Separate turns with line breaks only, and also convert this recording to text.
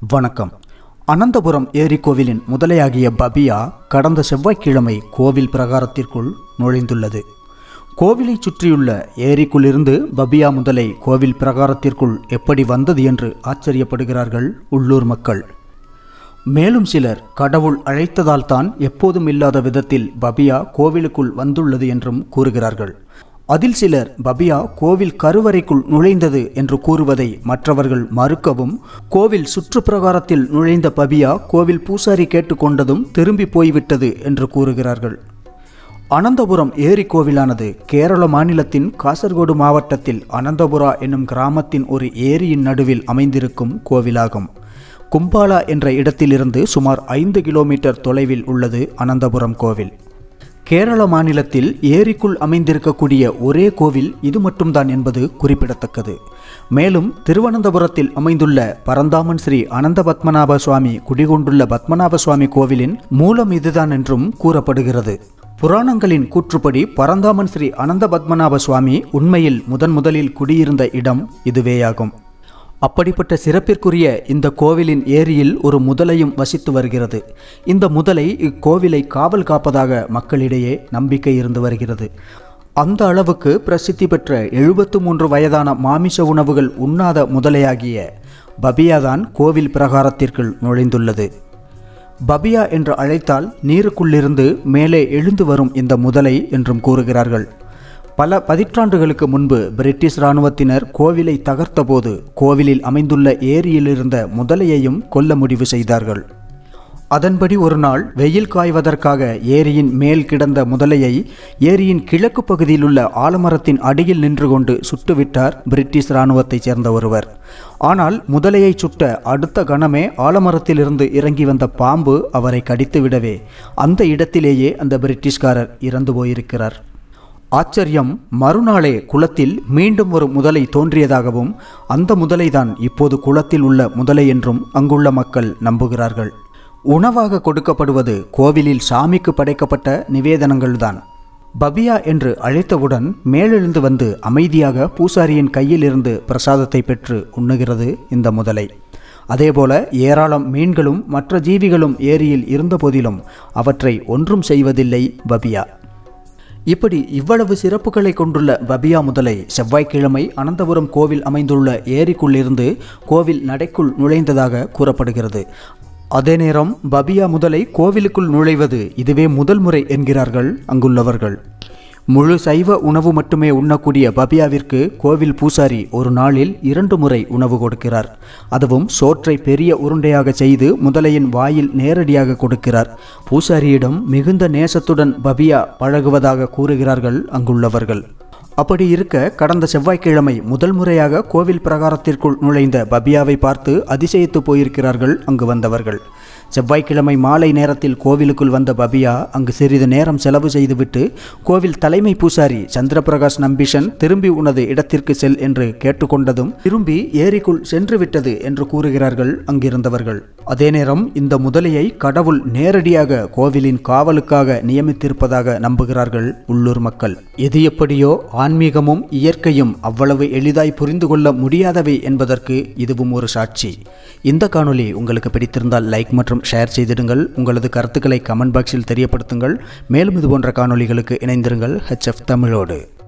வணக்கம் அனந்தபுரம் ஏரி கோவிலின் முதலையாகிய பபியா கடந்த செவ்வாய்க்கிழமை கோவில் பிரகாரத்திற்குள் நுழைந்துள்ளது கோவிலை சுற்றியுள்ள ஏரிக்குள்ளிருந்து பபியா முதலை கோவில் பிரகாரத்திற்குள் எப்படி வந்தது என்று ஆச்சரியப்படுகிறார்கள் உள்ளூர் மக்கள் மேலும் சிலர் கடவுள் அழைத்ததால் தான் எப்போதும் இல்லாத விதத்தில் பபியா கோவிலுக்குள் வந்துள்ளது என்றும் கூறுகிறார்கள் அதில் சிலர் பபியா கோவில் கருவறைக்குள் நுழைந்தது என்று கூறுவதை மற்றவர்கள் மறுக்கவும் கோவில் சுற்றுப்பிரகாரத்தில் நுழைந்த பபியா கோவில் பூசாரி கேட்டுக்கொண்டதும் திரும்பி போய்விட்டது என்று கூறுகிறார்கள் அனந்தபுரம் ஏரி கோவிலானது கேரள மாநிலத்தின் காசர்கோடு மாவட்டத்தில் அனந்தபுரா என்னும் கிராமத்தின் ஒரு ஏரியின் நடுவில் அமைந்திருக்கும் கோவிலாகும் கும்பாலா என்ற இடத்திலிருந்து சுமார் ஐந்து கிலோமீட்டர் தொலைவில் உள்ளது அனந்தபுரம் கோவில் கேரள மாநிலத்தில் ஏரிக்குள் அமைந்திருக்கக்கூடிய ஒரே கோவில் இது மட்டும்தான் என்பது குறிப்பிடத்தக்கது மேலும் திருவனந்தபுரத்தில் அமைந்துள்ள பரந்தாமன் ஸ்ரீ அனந்த பத்மநாப சுவாமி குடிகொண்டுள்ள பத்மநாப சுவாமி கோவிலின் மூலம் இதுதான் என்றும் கூறப்படுகிறது புராணங்களின் கூற்றுப்படி பரந்தாமன் ஸ்ரீ அனந்த பத்மநாப சுவாமி உண்மையில் முதன் முதலில் குடியிருந்த இடம் இதுவேயாகும் அப்படிப்பட்ட சிறப்பிற்குரிய இந்த கோவிலின் ஏரியில் ஒரு முதலையும் வசித்து வருகிறது இந்த முதலை இக்கோவிலை காவல் காப்பதாக மக்களிடையே நம்பிக்கை இருந்து வருகிறது அந்த அளவுக்கு பிரசித்தி பெற்ற எழுபத்து மூன்று வயதான மாமிச உணவுகள் உண்ணாத முதலையாகிய பபியாதான் கோவில் பிரகாரத்திற்குள் நுழைந்துள்ளது பபியா என்று அழைத்தால் நீருக்குள்ளிருந்து மேலே எழுந்து வரும் இந்த முதலை என்றும் கூறுகிறார்கள் பல பதிற்றாண்டுகளுக்கு முன்பு பிரிட்டிஷ் இராணுவத்தினர் கோவிலை தகர்த்தபோது கோவிலில் அமைந்துள்ள ஏரியில் இருந்த முதலையையும் கொல்ல முடிவு செய்தார்கள் அதன்படி ஒரு நாள் வெயில் காய்வதற்காக ஏரியின் மேல் கிடந்த முதலையை ஏரியின் கிழக்கு பகுதியில் உள்ள ஆலமரத்தின் அடியில் நின்று கொண்டு சுட்டுவிட்டார் பிரிட்டிஷ் இராணுவத்தைச் சேர்ந்த ஒருவர் ஆனால் முதலையை சுட்ட அடுத்த கணமே ஆலமரத்திலிருந்து இறங்கி வந்த பாம்பு அவரை கடித்து விடவே அந்த இடத்திலேயே அந்த பிரிட்டிஷ்காரர் இறந்து போயிருக்கிறார் ஆச்சரியம் மறுநாளே குளத்தில் மீண்டும் ஒரு முதலை தோன்றியதாகவும் அந்த முதலைதான் இப்போது குளத்தில் உள்ள முதலை என்றும் அங்குள்ள மக்கள் நம்புகிறார்கள் உணவாக கொடுக்கப்படுவது கோவிலில் சாமிக்கு படைக்கப்பட்ட நிவேதனங்கள்தான் பபியா என்று அழைத்தவுடன் மேலெழுந்து வந்து அமைதியாக பூசாரியின் கையில் இருந்து பிரசாதத்தை பெற்று உண்ணுகிறது இந்த முதலை அதேபோல ஏராளம் மீன்களும் மற்ற ஜீவிகளும் ஏரியில் இருந்தபோதிலும் அவற்றை ஒன்றும் செய்வதில்லை பபியா இப்படி இவ்வளவு சிறப்புகளை கொண்டுள்ள பபியா முதலை செவ்வாய்க்கிழமை அனந்தபுரம் கோவில் அமைந்துள்ள ஏரிக்குள்ளிருந்து கோவில் நடைக்குள் நுழைந்ததாக கூறப்படுகிறது அதே நேரம் பபியா முதலை கோவிலுக்குள் நுழைவது இதுவே முதல் முறை என்கிறார்கள் அங்குள்ளவர்கள் முழு சைவ உணவு மட்டுமே உண்ணக்கூடிய பபியாவிற்கு கோவில் பூசாரி ஒரு நாளில் இரண்டு முறை உணவு கொடுக்கிறார் அதுவும் சோற்றை பெரிய உருண்டையாக செய்து முதலையின் வாயில் நேரடியாக கொடுக்கிறார் பூசாரியிடம் மிகுந்த நேசத்துடன் பபியா பழகுவதாக கூறுகிறார்கள் அங்குள்ளவர்கள் அப்படி இருக்க கடந்த செவ்வாய்க்கிழமை முதல் முறையாக கோவில் பிரகாரத்திற்குள் நுழைந்த பபியாவை பார்த்து அதிசயித்து போயிருக்கிறார்கள் அங்கு வந்தவர்கள் செவ்வாய்க்கிழமை மாலை நேரத்தில் கோவிலுக்குள் வந்த பபியா அங்கு சிறிது நேரம் செலவு செய்துவிட்டு கோவில் தலைமை பூசாரி சந்திரபிரகாஷ் நம்பிஷன் திரும்பி உனது இடத்திற்கு செல் என்று கேட்டுக்கொண்டதும் திரும்பி ஏரிக்குள் சென்று விட்டது என்று கூறுகிறார்கள் அங்கிருந்தவர்கள் அதே நேரம் இந்த முதலையை கடவுள் நேரடியாக கோவிலின் காவலுக்காக நியமித்திருப்பதாக நம்புகிறார்கள் உள்ளூர் மக்கள் எது எப்படியோ ஆன்மீகமும் இயற்கையும் அவ்வளவு எளிதாய் புரிந்து கொள்ள முடியாதவை என்பதற்கு இதுவும் ஒரு சாட்சி இந்த காணொளி உங்களுக்கு பிடித்திருந்தால் லைக் மற்றும் ஷேர் செய்திடுங்கள் உங்களது கருத்துக்களை கமெண்ட் பாக்ஸில் தெரியப்படுத்துங்கள் மேலும் இது போன்ற காணொளிகளுக்கு இணைந்திருங்கள் ஹெச்எஃப் தமிழோடு